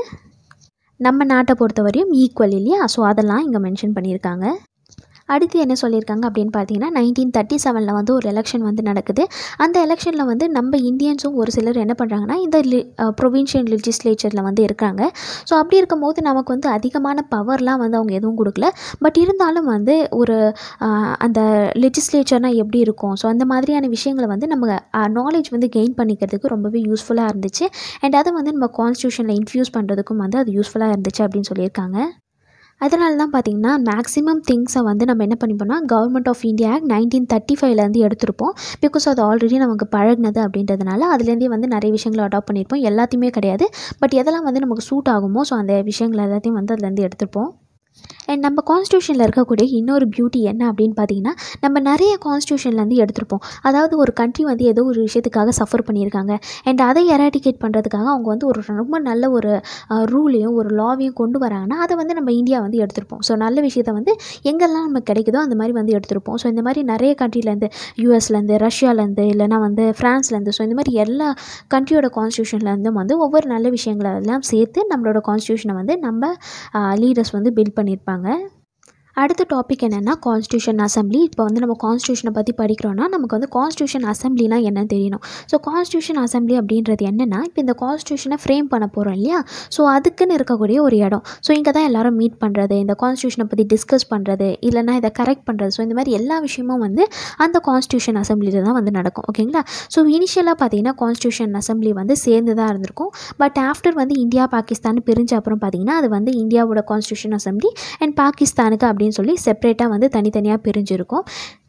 Speaker 1: நம்ம நாட்டை பொறுத்தவரையும் ஈக்குவல் இல்லையா ஸோ அதெல்லாம் இங்கே மென்ஷன் பண்ணியிருக்காங்க அடுத்து என்ன சொல்லியிருக்காங்க அப்படின்னு பார்த்தீங்கன்னா நைன்டீன் தேர்ட்டி செவனில் வந்து ஒரு எலெக்ஷன் வந்து நடக்குது அந்த எலெக்ஷனில் வந்து நம்ம இந்தியன்ஸும் ஒரு சிலர் என்ன பண்ணுறாங்கன்னா இந்த லி ப்ரொவின்ஷியல் லெஜிஸ்லேச்சரில் வந்து இருக்காங்க ஸோ அப்படி இருக்கும்போது நமக்கு வந்து அதிகமான பவர்லாம் வந்து அவங்க எதுவும் கொடுக்கல பட் இருந்தாலும் வந்து ஒரு அந்த லெஜிஸ்லேச்சர்னால் எப்படி இருக்கும் ஸோ அந்த மாதிரியான விஷயங்களை வந்து நம்ம நாலேஜ் வந்து கெயின் பண்ணிக்கிறதுக்கு ரொம்பவே யூஸ்ஃபுல்லாக இருந்துச்சு அண்ட் அதை வந்து நம்ம கான்ஸ்டியூஷனில் இன்ஃப்யூஸ் பண்ணுறதுக்கும் வந்து அது யூஸ்ஃபுல்லாக இருந்துச்சு அப்படின்னு சொல்லியிருக்காங்க அதனால தான் பார்த்திங்கன்னா மேக்ஸிமம் திங்ஸை வந்து நம்ம என்ன பண்ணிப்போம்னா government of India act nineteen thirty ஃபைவ்லேருந்து எடுத்திருப்போம் பிகாஸ் அது ஆல்ரெடி நமக்கு பழகினது அப்படின்றதுனால அதுலேருந்தே வந்து நிறைய விஷயங்களை அடாப்ட் பண்ணியிருப்போம் எல்லாத்தையுமே கிடையாது பட் எதெல்லாம் வந்து நமக்கு சூட் ஆகுமோ ஸோ அந்த விஷயங்கள் எல்லாத்தையும் வந்து அதுலேருந்து எடுத்துருப்போம் அண்ட் நம்ம கான்ஸ்டியூஷனில் இருக்கக்கூடிய இன்னொரு பியூட்டி என்ன அப்படின்னு பார்த்தீங்கன்னா நம்ம நிறைய கான்ஸ்டியூஷன்லேருந்து எடுத்திருப்போம் அதாவது ஒரு கண்ட்ரி வந்து ஏதோ ஒரு விஷயத்துக்காக சஃபர் பண்ணியிருக்காங்க அண்ட் அதை எராடிகேட் பண்ணுறதுக்காக அவங்க வந்து ஒரு ரொம்ப நல்ல ஒரு ரூலையும் ஒரு லாவையும் கொண்டு வராங்கன்னா அதை வந்து நம்ம இந்தியா வந்து எடுத்திருப்போம் ஸோ நல்ல விஷயத்த வந்து எங்கெல்லாம் நமக்கு கிடைக்குதோ அந்த மாதிரி வந்து எடுத்திருப்போம் ஸோ இந்த மாதிரி நிறைய கண்ட்ரிலேருந்து யூஎஸ்லேருந்து ரஷ்யாலேருந்து இல்லைனா வந்து ஃப்ரான்ஸ்லேருந்து ஸோ இந்த மாதிரி எல்லா கண்ட்ரியோட கான்ஸ்டியூஷன்லேருந்தும் வந்து ஒவ்வொரு நல்ல விஷயங்களை எல்லாம் சேர்த்து நம்மளோட கான்ஸ்டியூஷனை வந்து நம்ம லீடர்ஸ் வந்து பில்ட் பண்ணியிருப்பாங்க அடுத்த டாபிக் என்னென்னா கான்ஸ்டியூஷன் அசம்பிளி இப்போ வந்து நம்ம கான்ஸ்டியூஷனை பற்றி படிக்கிறோன்னா நமக்கு வந்து கான்ஸ்டியூஷன் அசம்பிளினா என்னன்னு தெரியணும் ஸோ கான்ஸ்டியூஷன் அசம்பிளி அப்படின்றது என்னென்னா இப்போ இந்த கான்ஸ்டியூஷனை ஃப்ரேம் பண்ண போகிறோம் இல்லையா ஸோ அதுக்குன்னு இருக்கக்கூடிய ஒரு இடம் ஸோ இங்கே தான் எல்லோரும் மீட் பண்ணுறது இந்த கான்ஸ்டியூஷனை பற்றி டிஸ்கஸ் பண்ணுறது இல்லைனா இதை கரெக்ட் பண்ணுறது ஸோ இந்த மாதிரி எல்லா விஷயமும் வந்து அந்த கான்ஸ்டியூஷன் அசம்பிளியில் தான் வந்து நடக்கும் ஓகேங்களா ஸோ இனிஷியலாக பார்த்தீங்கன்னா கான்ஸ்டியூஷன் அசம்பிளி வந்து சேர்ந்து தான் இருந்திருக்கும் பட் ஆஃப்டர் வந்து இந்தியா பாகிஸ்தான் பிரிஞ்ச அப்புறம் பார்த்தீங்கன்னா அது வந்து இந்தியாவோட கான்ஸ்டியூஷன் அசம்பிளி அண்ட் பாகிஸ்தானுக்கு அப்படி அப்படின்னு சொல்லி செப்ரேட்டாக வந்து தனித்தனியாக பிரிஞ்சிருக்கும்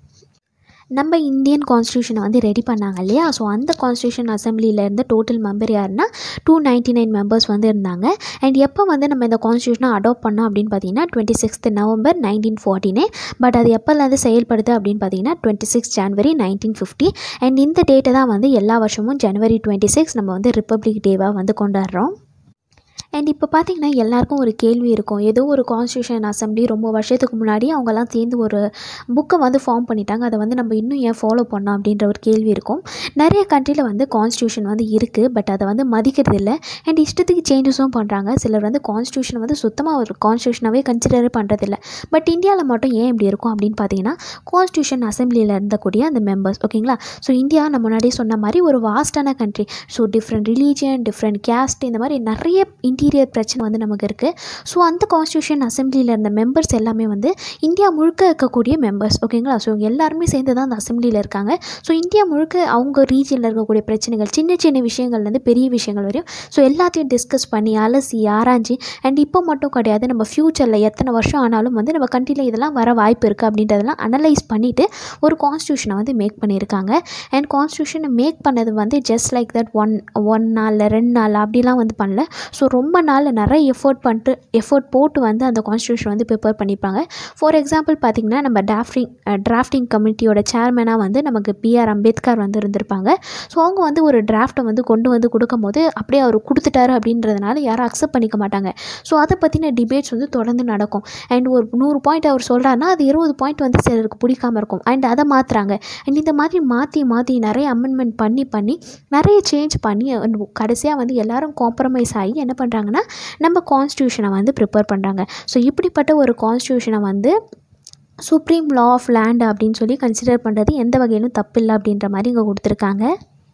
Speaker 1: நம்ம இந்தியன் கான்ஸ்டியூஷனை வந்து ரெடி பண்ணாங்க இல்லையா ஸோ அந்த கான்ஸ்டியூஷன் அசம்பிளியில் இருந்த டோட்டல் மெம்பர் யாருன்னா டூ நைன்ட்டி நைன் மெம்பர்ஸ் வந்து இருந்தாங்க அண்ட் எப்போ வந்து நம்ம இந்த கான்ஸ்டியூஷனை அடாப்ட் பண்ணோம் அப்படின்னு பார்த்தீங்கன்னா twenty sixth November nineteen forty nine but அது எப்போலேருந்து செயல்படுது அப்படின்னு பார்த்தீங்கன்னா twenty six January nineteen fifty and இந்த டேட்டை தான் வந்து எல்லா வருஷமும் ஜனவரி டுவெண்ட்டி சிக்ஸ் நம்ம வந்து ரிப்பப்ளிக் டேவாக வந்து கொண்டாடுறோம் அண்ட் இப்போ பார்த்தீங்கன்னா எல்லாருக்கும் ஒரு கேள்வி இருக்கும் ஏதோ ஒரு கான்ஸ்டியூஷன் அசம்பிளி ரொம்ப வருஷத்துக்கு முன்னாடி அவங்கெல்லாம் சேர்ந்து ஒரு புக்கை வந்து ஃபார்ம் பண்ணிட்டாங்க அதை வந்து நம்ம இன்னும் ஏன் ஃபாலோ பண்ணோம் அப்படின்ற ஒரு கேள்வி இருக்கும் நிறைய கண்ட்ரியில் வந்து கான்ஸ்டியூஷன் வந்து இருக்குது பட் அதை வந்து மதிக்கிறது இல்லை அண்ட் இஷ்டத்துக்கு சேஞ்சஸும் பண்ணுறாங்க சிலர் வந்து கான்ஸ்டியூஷன் வந்து சுத்தமாக ஒரு கான்ஸ்டியூஷனாகவே கன்சிடரே பண்ணுறதில்ல பட் இந்தியாவில் மட்டும் ஏன் இப்படி இருக்கும் அப்படின்னு பார்த்தீங்கன்னா கான்ஸ்டியூஷன் அசம்பிளியில் இருந்தக்கூடிய அந்த மெம்பர்ஸ் ஓகேங்களா ஸோ இந்தியா நம்ம முன்னாடியே சொன்ன மாதிரி ஒரு வாஸ்டான country so different religion different caste இந்த மாதிரி நிறைய இன்டீரியர் பிரச்சனை வந்து நமக்கு இருக்குது ஸோ அந்த கான்ஸ்டியூஷன் அசம்பிளியில் இருந்த மெம்பர்ஸ் எல்லாமே வந்து இந்தியா முழுக்க இருக்கக்கூடிய மெம்பர்ஸ் ஓகேங்களா ஸோ இவங்க எல்லாருமே சேர்ந்து தான் அந்த அசம்பிளியில் இருக்காங்க ஸோ இந்தியா முழுக்க அவங்க ரீஜனில் இருக்கக்கூடிய பிரச்சனைகள் சின்ன சின்ன விஷயங்கள்லேருந்து பெரிய விஷயங்கள் வரையும் ஸோ எல்லாத்தையும் டிஸ்கஸ் பண்ணி அலசி ஆராய்ஞ்சி அண்ட் இப்போ மட்டும் கிடையாது நம்ம ஃப்யூச்சரில் எத்தனை வருஷம் ஆனாலும் வந்து நம்ம கண்ட்ரியில் இதெல்லாம் வர வாய்ப்பு இருக்குது அப்படின்றதெல்லாம் அனலைஸ் பண்ணிவிட்டு ஒரு கான்ஸ்டியூஷனை வந்து மேக் பண்ணியிருக்காங்க அண்ட் கான்ஸ்டியூஷனை மேக் பண்ணது வந்து just like that one one நாளில் ரெண்டு நாள் அப்படிலாம் வந்து பண்ணல ஸோ ரொம்ப நாள் நிறைய எஃபோர்ட் பண்ணிட்டு எஃபோர்ட் போட்டு வந்து அந்த கான்ஸ்டியூஷன் வந்து ப்ரிப்பேர் பண்ணியிருப்பாங்க ஃபார் எக்ஸாம்பிள் பார்த்திங்கன்னா நம்ம டிராஃப்டிங் டிராஃப்டிங் கமிட்டியோட சேர்மனாக வந்து நமக்கு பிஆர் அம்பேத்கர் வந்து இருந்திருப்பாங்க ஸோ அவங்க வந்து ஒரு டிராஃப்ட்டை வந்து கொண்டு வந்து கொடுக்கும்போது அப்படியே அவர் கொடுத்துட்டாரு அப்படின்றதுனால யாரும் அக்செப்ட் பண்ணிக்க மாட்டாங்க ஸோ அதை பற்றின டிபேட்ஸ் வந்து தொடர்ந்து நடக்கும் அண்ட் ஒரு நூறு பாயிண்ட் அவர் சொல்கிறாருன்னா அது இருபது பாயிண்ட் வந்து சிலருக்கு பிடிக்காம இருக்கும் அண்ட் அதை மாற்றுறாங்க அண்ட் இந்த மாதிரி மாற்றி மாற்றி நிறைய அமெண்ட்மெண்ட் பண்ணி பண்ணி நிறைய சேஞ்ச் பண்ணி கடைசியாக வந்து எல்லாரும் காம்ப்ரமைஸ் ஆகி என்ன பண்ணுறாங்கன்னா நம்ம கான்ஸ்டியூஷனை வந்து ப்ரிப்பேர் பண்ணுறாங்க ஸோ இப்படிப்பட்ட ஒரு கான்ஸ்டியூஷனை வந்து சுப்ரீம் லா ஆஃப் லேண்ட் அப்படின்னு சொல்லி கன்சிடர் பண்ணுறது எந்த வகையிலும் தப்பில்லை அப்படின்ற மாதிரி இங்கே கொடுத்துருக்காங்க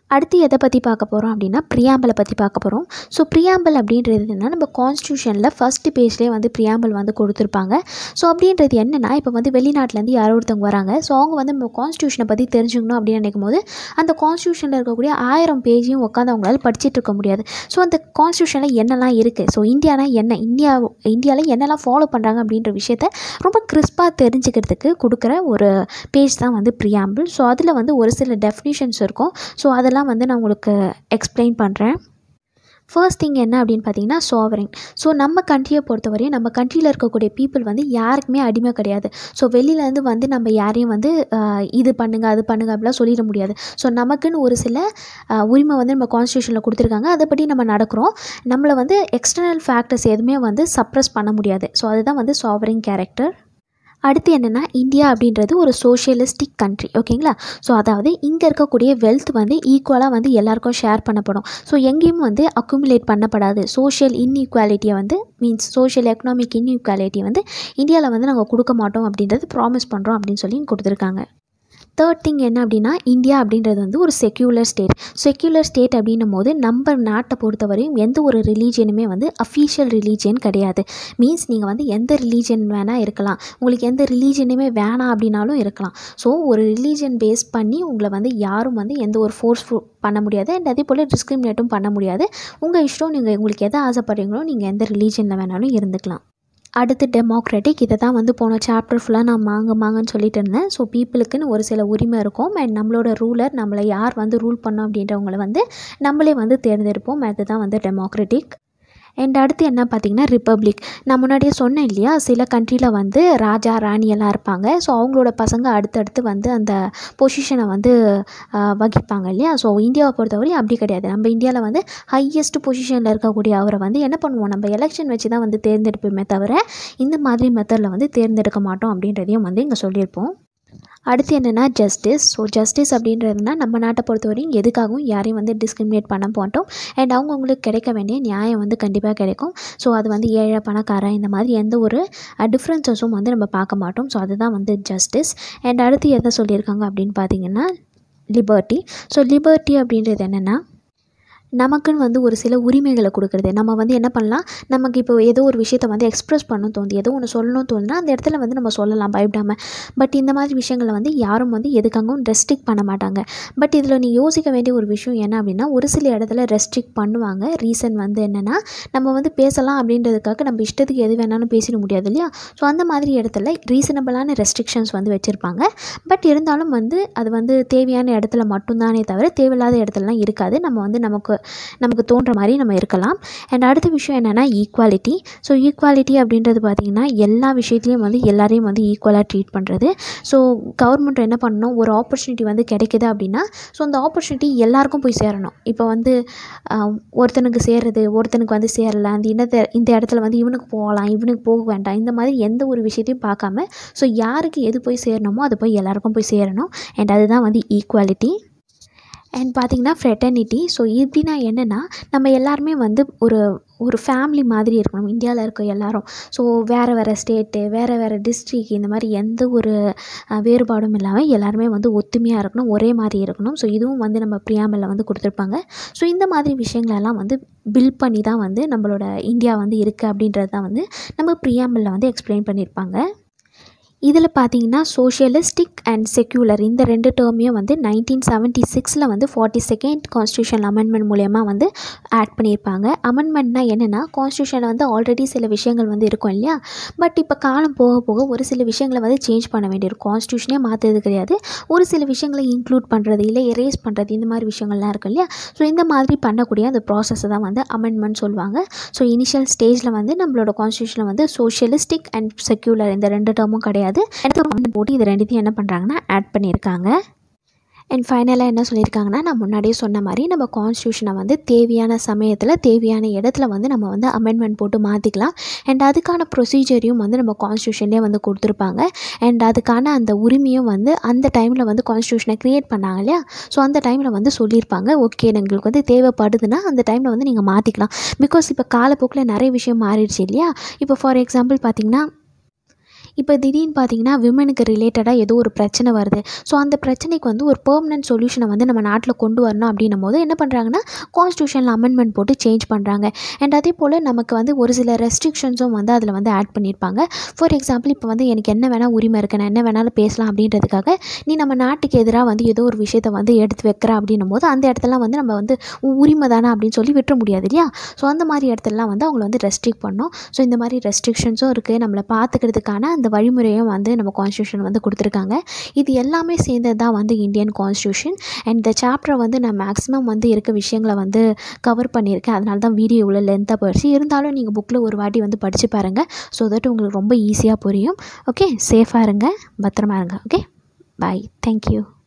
Speaker 1: அடுத்து எதை பற்றி பார்க்க போகிறோம் அப்படின்னா ப்ரியாம்பிளை பற்றி பார்க்க போகிறோம் ஸோ ப்ரியாம்பிள் அப்படின்றது என்னென்னா நம்ம கான்ஸ்டியூஷனில் ஃபஸ்ட்டு பேஜ்லேயே வந்து ப்ரியாம்பிள் வந்து கொடுத்துருப்பாங்க ஸோ அப்படின்றது என்னென்னா இப்போ வந்து வெளிநாட்டிலேருந்து யாரோ ஒருத்தவங்க வராங்க ஸோ அவங்க வந்து நம்ம கான்ஸ்டியூஷனை பற்றி தெரிஞ்சுக்கணும் அப்படின்னு நினைக்கும் போது அந்த கான்ஸ்டியூஷனில் இருக்கக்கூடிய ஆயிரம் பேஜையும் உட்காந்து அவங்களால படிச்சுட்டு இருக்க முடியாது ஸோ அந்த கான்ஸ்டியூஷனில் என்னெல்லாம் இருக்குது ஸோ இந்தியானா என்ன இந்தியா இந்தியாவில் என்னெல்லாம் ஃபாலோ பண்ணுறாங்க அப்படின்ற விஷயத்த ரொம்ப கிறிஸ்பாக தெரிஞ்சுக்கிறதுக்கு கொடுக்குற ஒரு பேஜ் தான் வந்து ப்ரியாம்பிள் ஸோ அதில் வந்து ஒரு சில டெஃபினிஷன்ஸ் இருக்கும் ஸோ அதெல்லாம் வந்து நான் உங்களுக்கு எக்ஸ்பிளைன் பண்ணுறேன் ஃபர்ஸ்ட் திங் என்ன அப்படின்னு பார்த்தீங்கன்னா சாவரிங் ஸோ நம்ம கண்ட்ரியை பொறுத்தவரையும் நம்ம கண்ட்ரியில் இருக்கக்கூடிய பீப்புள் வந்து யாருக்குமே அடிமை கிடையாது ஸோ வெளியிலேருந்து வந்து நம்ம யாரையும் வந்து ஆஹ், இது பண்ணுங்க அது பண்ணுங்க அப்படிலாம் சொல்லிட முடியாது ஸோ நமக்குன்னு ஒரு சில ஆஹ், உரிமை வந்து நம்ம கான்ஸ்டியூஷனில் கொடுத்துருக்காங்க அதைப்படி நம்ம நடக்கிறோம் நம்மளை வந்து எக்ஸ்டர்னல் ஃபேக்டர்ஸ் எதுவுமே வந்து சப்ரஸ் பண்ண முடியாது ஸோ அதுதான் வந்து சாவரிங் கேரக்டர் அடுத்து என்னென்னா இந்தியா அப்படின்றது ஒரு சோஷியலிஸ்டிக் கண்ட்ரி ஓகேங்களா ஸோ அதாவது இங்கே இருக்கக்கூடிய வெல்த் வந்து ஈக்குவலாக வந்து எல்லாருக்கும் ஷேர் பண்ணப்படும் ஸோ எங்கேயும் வந்து அக்குமுலேட் பண்ணப்படாது சோஷியல் இன்இக்வாலிட்டியை வந்து மீன்ஸ் சோஷியல் எக்கனாமிக் இன்இக்வாலிட்டியை வந்து இந்தியாவில் வந்து நாங்கள் கொடுக்க மாட்டோம் அப்படின்றது ப்ராமிஸ் பண்ணுறோம் அப்படின்னு சொல்லி கொடுத்துருக்காங்க தேர்ட் திங் என்ன அப்படின்னா இந்தியா அப்படின்றது வந்து ஒரு செக்யூலர் ஸ்டேட் செக்யூலர் ஸ்டேட் அப்படின்னும் போது நம்ம நாட்டை பொறுத்தவரையும் எந்த ஒரு ரிலீஜியனுமே வந்து அஃபீஷியல் ரிலீஜியன் கிடையாது மீன்ஸ் நீங்கள் வந்து எந்த ரிலீஜன் வேணால் இருக்கலாம் உங்களுக்கு எந்த ரிலீஜனுமே வேணாம் அப்படின்னாலும் இருக்கலாம் ஸோ ஒரு ரிலீஜன் பேஸ் பண்ணி உங்களை வந்து யாரும் வந்து எந்த ஒரு ஃபோர்ஸ் பண்ண முடியாது அண்ட் அதே போல் டிஸ்கிரிமினேட்டும் பண்ண முடியாது உங்கள் இஷ்டம் நீங்கள் உங்களுக்கு எதை ஆசைப்படுறீங்களோ நீங்கள் எந்த ரிலீஜனில் வேணாலும் இருந்துக்கலாம் அடுத்து டெமோக்ராட்டிக் இதை தான் வந்து போன சாப்டர் ஃபுல்லாக நான் மாங்க மாங்கன்னு சொல்லிட்டு இருந்தேன் ஸோ பீப்புளுக்குன்னு ஒரு சில உரிமை இருக்கும் அண்ட் நம்மளோட ரூலர் நம்மளை யார் வந்து ரூல் பண்ணோம் அப்படின்றவங்கள வந்து நம்மளே வந்து தேர்ந்தெடுப்போம் அதுதான் வந்து டெமோக்ராட்டிக் அண்ட் அடுத்து என்ன பார்த்தீங்கன்னா ரிப்பப்ளிக் நான் முன்னாடியே சொன்னேன் இல்லையா சில கண்ட்ரியில் வந்து ராஜா ராணி எல்லாம் இருப்பாங்க ஸோ அவங்களோட பசங்க அடுத்தடுத்து வந்து அந்த பொசிஷனை வந்து ஆஹ், வகிப்பாங்க இல்லையா ஸோ இந்தியாவை பொறுத்தவரையும் அப்படி கிடையாது நம்ம இந்தியாவில் வந்து ஹையஸ்ட் பொசிஷனில் இருக்கக்கூடிய அவரை வந்து என்ன பண்ணுவோம் நம்ம எலெக்ஷன் வச்சு தான் வந்து தேர்ந்தெடுப்போமே தவிர இந்த மாதிரி மெத்தடில் வந்து தேர்ந்தெடுக்க மாட்டோம் அப்படின்றதையும் வந்து இங்கே சொல்லியிருப்போம் அடுத்து என்னென்னா ஜஸ்டிஸ் ஸோ ஜஸ்டிஸ் அப்படின்றதுனா நம்ம நாட்டை பொறுத்தவரையும் எதுக்காகவும் யாரையும் வந்து டிஸ்கிரிமினேட் பண்ண மாட்டோம் அண்ட் அவங்கவுங்களுக்கு கிடைக்க வேண்டிய நியாயம் வந்து கண்டிப்பாக கிடைக்கும் ஸோ அது வந்து ஏழை பணக்காரன் இந்த மாதிரி எந்த ஒரு டிஃப்ரென்சஸும் வந்து நம்ம பார்க்க மாட்டோம் ஸோ அதுதான் வந்து ஜஸ்டிஸ் அண்ட் அடுத்து எதை சொல்லியிருக்காங்க அப்படின்னு பார்த்தீங்கன்னா லிபர்ட்டி ஸோ லிபர்ட்டி அப்படின்றது என்னென்னா நமக்குன்னு வந்து ஒரு சில உரிமைகளை கொடுக்குறது நம்ம வந்து என்ன பண்ணலாம் நமக்கு இப்போ ஏதோ ஒரு விஷயத்தை வந்து எக்ஸ்ப்ரெஸ் பண்ணணும் தோணுது ஏதோ ஒன்று சொல்லணும் தோணுதுன்னா அந்த இடத்துல வந்து நம்ம சொல்லலாம் பயப்படாமல் பட் இந்த மாதிரி விஷயங்களை வந்து யாரும் வந்து எதுக்காகவும் ரெஸ்ட்ரிக்ட் பண்ண மாட்டாங்க பட் இதில் நீ யோசிக்க வேண்டிய ஒரு விஷயம் என்ன அப்படின்னா ஒரு சில இடத்துல ரெஸ்ட்ரிக்ட் பண்ணுவாங்க ரீசன் வந்து என்னென்னா நம்ம வந்து பேசலாம் அப்படின்றதுக்காக நம்ம இஷ்டத்துக்கு எது வேணாலும் பேசிட முடியாது இல்லையா ஸோ அந்த மாதிரி இடத்துல ரீசனபிளான ரெஸ்ட்ரிக்ஷன்ஸ் வந்து வச்சுருப்பாங்க பட் இருந்தாலும் வந்து அது வந்து தேவையான இடத்துல மட்டும்தானே தவிர தேவையில்லாத இடத்துலலாம் இருக்காது நம்ம வந்து நமக்கு நமக்கு தோன்ற மாதிரி நம்ம இருக்கலாம் அண்ட் அடுத்த விஷயம் என்னென்னா ஈக்குவாலிட்டி ஸோ ஈக்குவாலிட்டி அப்படின்றது பார்த்திங்கன்னா எல்லா விஷயத்துலையும் வந்து எல்லாரையும் வந்து ஈக்குவலாக ட்ரீட் பண்ணுறது ஸோ கவர்மெண்ட் என்ன பண்ணணும் ஒரு ஆப்பர்ச்சுனிட்டி வந்து கிடைக்குது அப்படின்னா ஸோ அந்த ஆப்பர்ச்சுனிட்டி எல்லாருக்கும் போய் சேரணும் இப்போ வந்து ஆஹ், ஒருத்தனுக்கு சேர்றது ஒருத்தனுக்கு வந்து சேரல அந்த இந்த இந்த இடத்துல வந்து இவனுக்கு போகலாம் இவனுக்கு போக வேண்டாம் இந்த மாதிரி எந்த ஒரு விஷயத்தையும் பார்க்காம ஸோ யாருக்கு எது போய் சேரணுமோ அது போய் எல்லாருக்கும் போய் சேரணும் அண்ட் அதுதான் வந்து ஈக்குவாலிட்டி அண்ட் பார்த்திங்கன்னா ஃப்ரெட்டர்னிட்டி ஸோ இப்படின்னா என்னென்னா நம்ம எல்லாருமே வந்து ஒரு ஒரு ஃபேமிலி மாதிரி இருக்கணும் இந்தியாவில் இருக்க எல்லாரும் ஸோ வேறு வேறு ஸ்டேட்டு வேறு வேறு டிஸ்ட்ரிக் இந்த மாதிரி எந்த ஒரு அஹ், வேறுபாடும் இல்லாமல் எல்லாருமே வந்து ஒத்துமையாக இருக்கணும் ஒரே மாதிரி இருக்கணும் ஸோ இதுவும் வந்து நம்ம ப்ரியாமலில் வந்து கொடுத்துருப்பாங்க ஸோ இந்த மாதிரி விஷயங்களெல்லாம் வந்து பில்ட் பண்ணி தான் வந்து நம்மளோட இந்தியா வந்து இருக்குது அப்படின்றது தான் வந்து நம்ம ப்ரியாமலில் வந்து எக்ஸ்பிளைன் பண்ணியிருப்பாங்க இதில் பார்த்தீங்கன்னா சோஷியலிஸ்டிக் அண்ட் செக்யூலர் இந்த ரெண்டு டேர்மையும் வந்து நைன்டீன் செவன்ட்டி சிக்ஸில் வந்து ஃபார்ட்டி செகண்ட் கான்ஸ்டியூஷன் அமெண்ட்மெண்ட் மூலயமா வந்து ஆட் பண்ணியிருப்பாங்க அமெண்ட்மெண்ட்னா என்னென்னா கான்ஸ்டியூஷனில் வந்து ஆல்ரெடி சில விஷயங்கள் வந்து இருக்கும் இல்லையா பட் இப்போ காலம் போக போக ஒரு சில விஷயங்களை வந்து சேஞ்ச் பண்ண வேண்டியிருக்கும் கான்ஸ்டியூஷனே மாற்றுறது கிடையாது ஒரு சில விஷயங்களை இன்க்ளூட் பண்ணுறது இல்லை எரேஸ் பண்ணுறது இந்த மாதிரி விஷயங்கள்லாம் இருக்கும் இல்லையா ஸோ இந்த மாதிரி பண்ணக்கூடிய அந்த ப்ராசஸை தான் வந்து அமெண்ட்மெண்ட் சொல்லுவாங்க ஸோ இனிஷியல் ஸ்டேஜில் வந்து நம்மளோட கான்ஸ்டியூஷனில் வந்து சோஷியலிஸ்டிக் அண்ட் செக்யூலர் இந்த ரெண்டு டேர்மும் கிடையாது எனக்கு அமெண்ட்மெண்ட் போட்டு இது ரெண்டுத்தையும் என்ன பண்ணுறாங்கன்னா ஆட் பண்ணியிருக்காங்க அண்ட் ஃபைனலாக என்ன சொல்லியிருக்காங்கன்னா நான் முன்னாடியே சொன்ன மாதிரி நம்ம கான்ஸ்டியூஷனை வந்து தேவையான சமயத்தில் தேவையான இடத்துல வந்து நம்ம வந்து அமெண்ட்மெண்ட் போட்டு மாற்றிக்கலாம் அண்ட் அதுக்கான ப்ரொசீஜரையும் வந்து நம்ம கான்ஸ்டியூஷன்லேயே வந்து கொடுத்துருப்பாங்க அண்ட் அதுக்கான அந்த உரிமையும் வந்து அந்த டைமில் வந்து கான்ஸ்டியூஷனை க்ரியேட் பண்ணாங்க இல்லையா ஸோ அந்த டைமில் வந்து சொல்லியிருப்பாங்க ஓகே எங்களுக்கு வந்து தேவைப்படுதுன்னா அந்த டைமில் வந்து நீங்கள் மாற்றிக்கலாம் பிகாஸ் இப்போ காலப்போக்கில் நிறைய விஷயம் மாறிடுச்சு இல்லையா இப்போ ஃபார் எக்ஸாம்பிள் பார்த்தீங்கன்னா இப்போ திடீர்னு பார்த்தீங்கன்னா விமனுக்கு ரிலேட்டடாக ஏதோ ஒரு பிரச்சனை வருது ஸோ அந்த பிரச்சனைக்கு வந்து ஒரு பெர்மனன்ட் சொல்யூஷனை வந்து நம்ம நாட்டில் கொண்டு வரணும் அப்படின்னும் போது என்ன பண்ணுறாங்கன்னா கான்ஸ்டியூஷனில் அமெண்ட்மெண்ட் போட்டு சேஞ்ச் பண்ணுறாங்க அண்ட் அதே போல் நமக்கு வந்து ஒரு சில ரெஸ்ட்ரிக்ஷன்ஸும் வந்து அதில் வந்து ஆட் பண்ணியிருப்பாங்க ஃபார் எக்ஸாம்பிள் இப்போ வந்து எனக்கு என்ன வேணால் உரிமை இருக்குது நான் என்ன வேணாலும் பேசலாம் அப்படின்றதுக்காக நீ நம்ம நாட்டுக்கு எதிராக வந்து ஏதோ ஒரு விஷயத்தை வந்து எடுத்து வைக்கிற அப்படின்னும் போது அந்த இடத்துலலாம் வந்து நம்ம வந்து உன் உரிமை தானே அப்படின்னு சொல்லி விட்டுற முடியாது இல்லையா ஸோ அந்த மாதிரி இடத்துலலாம் வந்து அவங்கள வந்து ரெஸ்ட்ரிக்ட் பண்ணோம் ஸோ இந்த மாதிரி ரெஸ்ட்ரிக்ஷன்ஸும் இருக்குது நம்மளை பார்த்துக்கிறதுக்கான அந்த வழிமுறையும் வந்து நம்ம கான்ஸ்டியூஷன் வந்து கொடுத்துருக்காங்க இது எல்லாமே சேர்ந்தது தான் வந்து இந்தியன் கான்ஸ்டியூஷன் அண்ட் இந்த சாப்டரை வந்து நான் மேக்ஸிமம் வந்து இருக்க விஷயங்களை வந்து கவர் பண்ணியிருக்கேன் அதனால தான் வீடியோ இவ்வளோ லென்த்தாக போயிடுச்சு இருந்தாலும் நீங்கள் புக்கில் ஒரு வாட்டி வந்து படித்து பாருங்கள் ஸோ தட் உங்களுக்கு ரொம்ப ஈஸியாக புரியும் ஓகே சேஃபாக இருங்க பத்திரமா இருங்க ஓகே பாய் தேங்க்யூ